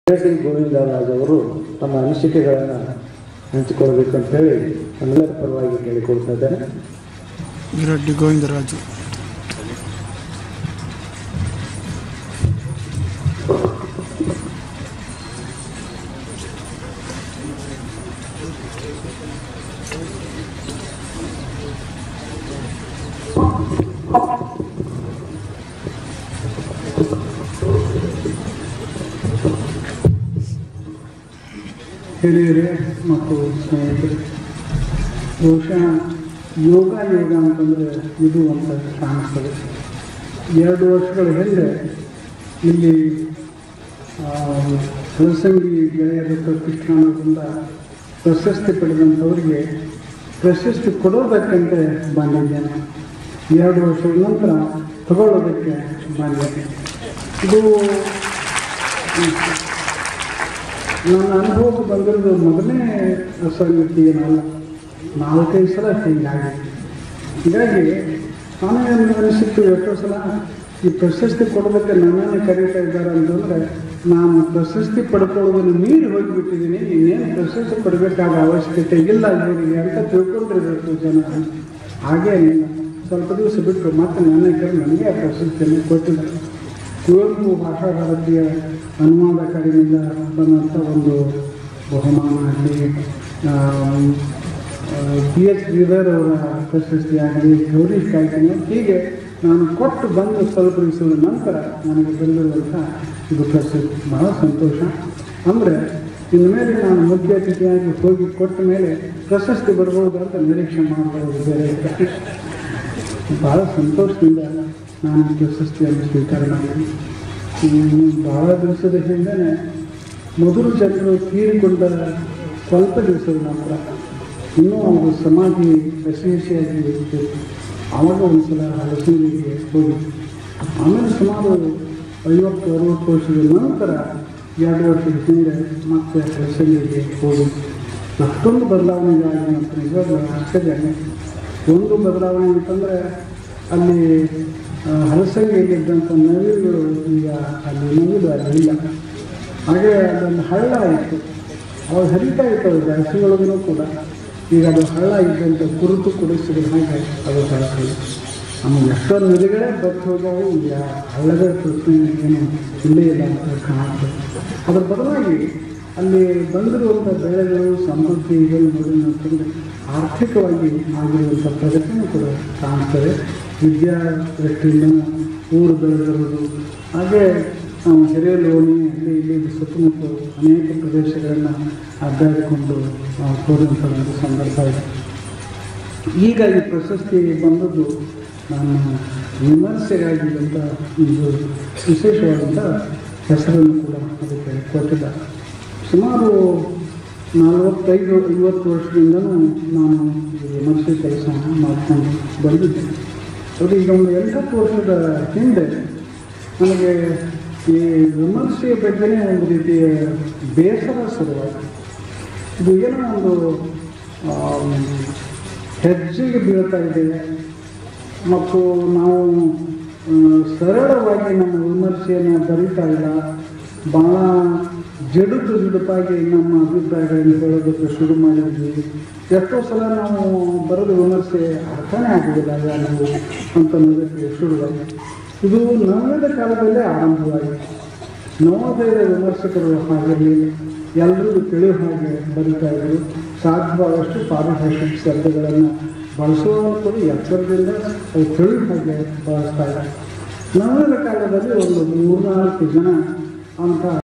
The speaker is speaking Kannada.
ಸಿ ಗೋವಿಂದರಾಜ್ ಅವರು ತಮ್ಮ ಅನಿಸಿಕೆಗಳನ್ನು ಹಂಚಿಕೊಳ್ಬೇಕಂತ ಹೇಳಿ ನಮ್ಮೆಲ್ಲರ ಪರವಾಗಿ ಕೇಳಿಕೊಳ್ತಾ ಇದ್ದೇನೆ ವಿರಡ್ಡಿ ಗೋವಿಂದರಾಜು ಹಿರಿಯರೇ ಮತ್ತು ಸ್ನೇಹಿತರೆ ಬಹುಶಃ ಯೋಗ ಯೋಗ ಅಂತಂದರೆ ಇದು ಅಂತ ಕಾಣಿಸ್ತದೆ ಎರಡು ವರ್ಷಗಳ ಹಿಂದೆ ಇಲ್ಲಿ ಆ, ಹಲಸಂಗಿ ಗೆಳೆಯರ ಪ್ರತಿಷ್ಠಾನದಿಂದ ಪ್ರಶಸ್ತಿ ಪಡೆದಂಥವರಿಗೆ ಪ್ರಶಸ್ತಿ ಕೊಡೋದಕ್ಕಂತೆ ಬಂದಿದ್ದೇನೆ ಎರಡು ವರ್ಷದ ನಂತರ ತಗೊಳ್ಳೋದಕ್ಕೆ ಬಂದಿದ್ದೇನೆ ಇದು ನನ್ನ ಅನುಭವಕ್ಕೆ ಬಂದಿರೋದು ಮೊದಲನೇ ಸಂಗತಿ ಏನಲ್ಲ ನಾಲ್ಕೈದು ಸಲ ಹೀಗಾಗಿ ಹೀಗಾಗಿ ನಾನು ಏನು ಅನಿಸಿತ್ತು ಎಷ್ಟೋ ಸಲ ಈ ಪ್ರಶಸ್ತಿ ಕೊಡೋದಕ್ಕೆ ನನ್ನನ್ನೇ ಕರೀತಾ ಇದ್ದಾರೆ ಅಂತಂದರೆ ನಾನು ಪ್ರಶಸ್ತಿ ಪಡ್ಕೊಳ್ಳೋದನ್ನು ಮೀರಿ ಹೋಗಿಬಿಟ್ಟಿದ್ದೀನಿ ಇನ್ನೇನು ಪ್ರಶಸ್ತಿ ಪಡಬೇಕಾದ ಅವಶ್ಯಕತೆ ಇಲ್ಲ ಇವರಿಗೆ ಅಂತ ತಿಳ್ಕೊಂಡಿರಬೇಕು ಜನ ಹಾಗೇ ಏನಿಲ್ಲ ಸ್ವಲ್ಪ ದಿವಸ ಬಿಟ್ಟು ಮತ್ತೆ ನನ್ನ ಕರೆ ನನಗೆ ಆ ಪ್ರಶಸ್ತಿಯನ್ನು ಕೊಟ್ಟಿದ್ದಾರೆ ಕುವೆಂಪು ಭಾಷಾ ಭಾರತೀಯ ಅನುವಾದ ಅಕಾಡೆಮಿಯಿಂದ ಬಂದಂಥ ಒಂದು ಬಹುಮಾನ ಆಗಲಿ ಪಿ ಎಚ್ ಶ್ರೀಧರ್ ಅವರ ಪ್ರಶಸ್ತಿ ಆಗಲಿ ಗೌರಿ ಕಾಯ್ಕಿನ ಹೀಗೆ ನಾನು ಕೊಟ್ಟು ಬಂದು ಸ್ವಲ್ಪ ದಿವಸದ ನಂತರ ನನಗೆ ಬಂದಿರುವಂಥ ಇದು ಪ್ರಶಸ್ತಿ ಬಹಳ ಸಂತೋಷ ಅಂದರೆ ಇನ್ನು ಮೇಲೆ ನಾನು ಮುಖ್ಯ ಅತಿಥಿಯಾಗಿ ಹೋಗಿ ಕೊಟ್ಟ ಮೇಲೆ ಪ್ರಶಸ್ತಿ ಬರ್ಬೋದು ಅಂತ ನಿರೀಕ್ಷೆ ಮಾಡಬಹುದು ಬೇರೆ ಭಾಳ ಸಂತೋಷದಿಂದ ನಾನು ಈ ಪ್ರಶಸ್ತಿಯನ್ನು ಸ್ವೀಕಾರ ಮಾಡಿದ್ದೀನಿ ಹ್ಮ್, ಬಹಳ ದಿವಸದ ಹಿಂದೆ ಮೊದಲು ಜನರು ತೀರಿಕೊಂಡ ಸ್ವಲ್ಪ ದಿವಸದ ನಂತರ ಇನ್ನೂ ಅವರು ಸಮಾಧಿ ಹಸಿ ಹಸಿಯಾಗಿ ಇತ್ತು ಆವಾಗ ಒಂದು ಸಲ ಹಲಸಿಗೆ ಹೋಗಿತ್ತು ಆಮೇಲೆ ಸುಮಾರು ಐವತ್ತು ಅರವತ್ತು ವರ್ಷದ ನಂತರ ಎರಡು ವರ್ಷದ ಹಿಂದೆ ಮತ್ತೆ ಹಲಸಂಗಿಗೆ ಹೋಗಿತ್ತು ಅಷ್ಟೊಂದು ಬದಲಾವಣೆಗಳಾಗಿ ಅಂತ ನಿಜವಾಗ್ಲೂ ಆಶ್ಚರ್ಯ ಆಗುತ್ತೆ. ಒಂದು ಬದಲಾವಣೆ ಅಂತಂದರೆ ಅಲ್ಲಿ ಆ, ಹಲಸಂಗಿಯಲ್ಲಿದ್ದಂಥ ನವಿಲುಗಳು ಈಗ ಅಲ್ಲಿ ನವಿಲು ಅಲ್ಲಿ ಇಲ್ಲ ಹಾಗೆ ಅದೊಂದು ಹಳ್ಳ ಇತ್ತು ಅವಾಗ ಹರಿತಾ ಇತ್ತು ಅದು ಬ್ಯಾಸಿಗೊಳಗೂ ಕೂಡ ಈಗ ಅದು ಹಳ್ಳ ಇದ್ದಂಥ ಕುರುತು ಕುಡಿಸಿದ ಹಾಗೆ ಅದು ಹಳ್ಳ ಆಮೇಲೆ ಎಷ್ಟೊಂದು ನದಿಗಳೇ ಬತ್ತು ಹೋಗ್ಯಾವು ಈಗ ಹಳ್ಳಗಳ ಪ್ರಶ್ನೆ ಏನು ಇಲ್ಲೇ ಇಲ್ಲ ಅಂತ ಕಾಣುತ್ತೆ ಅದರ ಬದಲಾಗಿ ಅಲ್ಲಿ ಬಂದಿರುವಂಥ ಬೆಳೆಗಳು ಸಮೃದ್ಧಿಗಳು ನೋಡಿ ಅಂತಂದರೆ ಆರ್ಥಿಕವಾಗಿ ಆಗಿರುವಂಥ ಪ್ರಗತಿನೂ ಕೂಡ ಕಾಣ್ತದೆ ವಿದ್ಯಾ ದೃಷ್ಟಿಯಿಂದ ಊರು ಬೆಳೆದಿರೋದು ಹಾಗೆ ನಾವು ಹಿರಿಯಲೋಣಿ ಅಲ್ಲಿ ಇಲ್ಲಿ ಸುತ್ತಮುತ್ತ ಅನೇಕ ಪ್ರದೇಶಗಳನ್ನು ಅಡ್ಡಾಡಿಕೊಂಡು ನಾವು ಹೋದಂಥ ಒಂದು ಸಂದರ್ಭ ಇದೆ ಈಗ ಈ ಪ್ರಶಸ್ತಿ ಬಂದದ್ದು ನಾನು ವಿಮರ್ಶೆಗಾಗಿ ಅಂತ ಒಂದು ವಿಶೇಷವಾದಂಥ ಹೆಸರನ್ನು ಕೂಡ ಅದಕ್ಕೆ ಕೊಟ್ಟಿದ್ದಾರೆ ಸುಮಾರು ನಲವತ್ತೈದು ಐವತ್ತು ವರ್ಷದಿಂದನೂ ನಾನು ಈ ವಿಮರ್ಶೆ ಕೆಲಸ ಮಾಡ್ಕೊಂಡು ಬಂದಿದ್ದೇನೆ ಅದು ಈಗ ಒಂದು ಎಂಟತ್ತು ವರ್ಷದ ಹಿಂದೆ ನನಗೆ ಈ ವಿಮರ್ಶೆಯ ಬಗ್ಗೆನೇ ಒಂದು ರೀತಿಯ ಬೇಸರ ಶುರುವಾಯಿತು ಇದು ಏನೋ ಒಂದು ಆಮ್, ಹೆಜ್ಜೆಗೆ ಬೀಳ್ತಾ ಇದೆ ಮತ್ತು ನಾವು ಆ, ಸರಳವಾಗಿ ನಮ್ಮ ವಿಮರ್ಶೆಯನ್ನು ಬರೀತಾ ಇಲ್ಲ ಭಾಳ ಜಡುಕು ಜುಡುಪಾಗಿ ನಮ್ಮ ಅಭಿಪ್ರಾಯಗಳನ್ನು ಹೇಳೋದಕ್ಕೆ ಶುರು ಮಾಡಿದ್ವಿ ಎಷ್ಟೋ ಸಲ ನಾವು ಬರೆದ ವಿಮರ್ಶೆ ಅರ್ಥನೇ ಆಗೋದಿಲ್ಲ ಯಾರು ಅಂತ ಅನ್ನೋದಕ್ಕೆ ಶುರುವಾಗಿ ಇದು ನವೋದಯ ಕಾಲದಲ್ಲೇ ಆರಂಭವಾಗಿದೆ ನವೋದಯದ ವಿಮರ್ಶಕರು ಹಾಗಿರಲಿಲ್ಲ ಎಲ್ಲರಿಗೂ ತಿಳಿಯೋ ಹಾಗೆ ಬರೀತಾ ಇದ್ರು ಸಾಧ್ಯವಾದಷ್ಟು ಪಾರಿಭಾಷಿಕ ಶಬ್ದಗಳನ್ನು ಬಳಸುವಾಗ ಕೂಡ ಎಚ್ಚರದಿಂದ ಅದು ತಿಳಿಯೋ ಹಾಗೆ ಬಳಸ್ತಾ ಇದ್ದಾರೆ ನವೋದಯ ಕಾಲದಲ್ಲಿ ಒಂದು ಮೂರ್ನಾಲ್ಕು ಜನ ಅಂತ